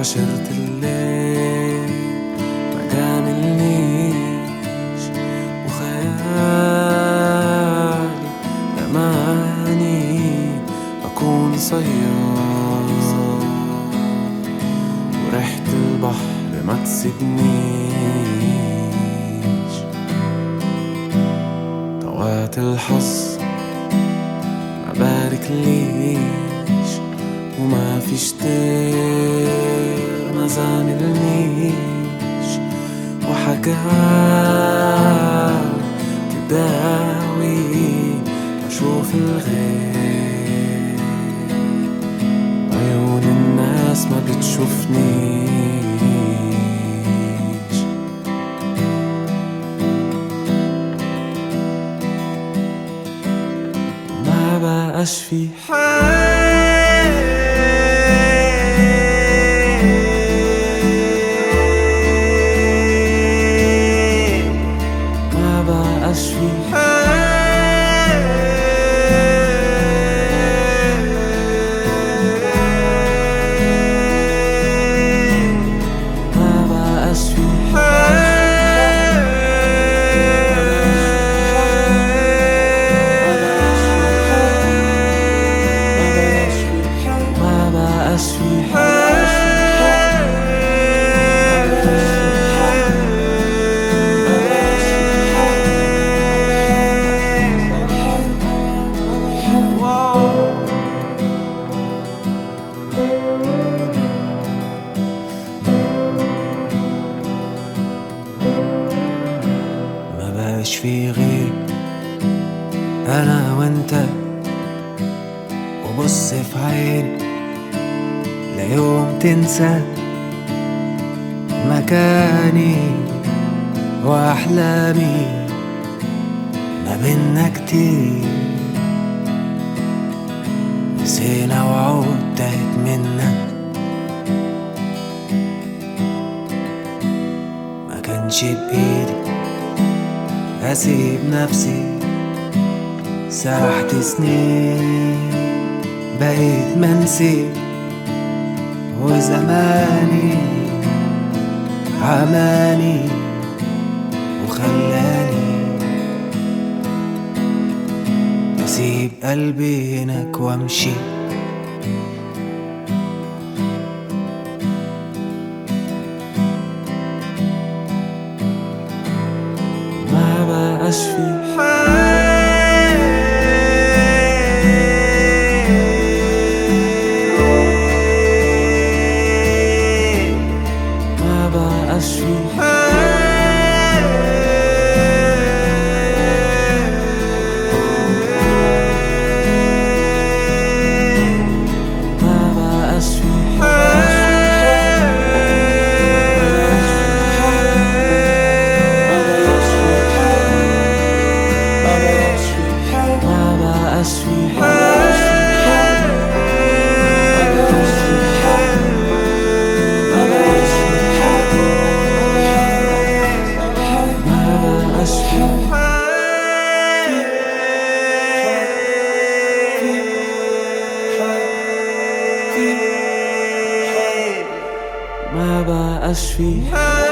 عشرة الليل ما جاملنيش وخيالي رماني أكون صياد وريحة البحر ما تسيبنيش طوات الحظ ما بارك ليش وما فيش طير ما زاملنيش وحاجات تداوي أشوف الغير عيون الناس ما بتشوفنيش ما بقاش في ما بقاش في ما بقاش في ما بقاش في ما بقاش في غير انا وانت وبص في عيني لا يوم تنسى مكاني واحلامي ما بينا كتير نسينا وعود تاهت منا ما كانش بإيدي أسيب نفسي سرحت سنين بقيت منسي وزماني عماني وخلاني أسيب قلبي هناك وأمشي ما بقاش في ما بقاش في ما بقاش في ما بقاش في ما بقاش في ما بقاش في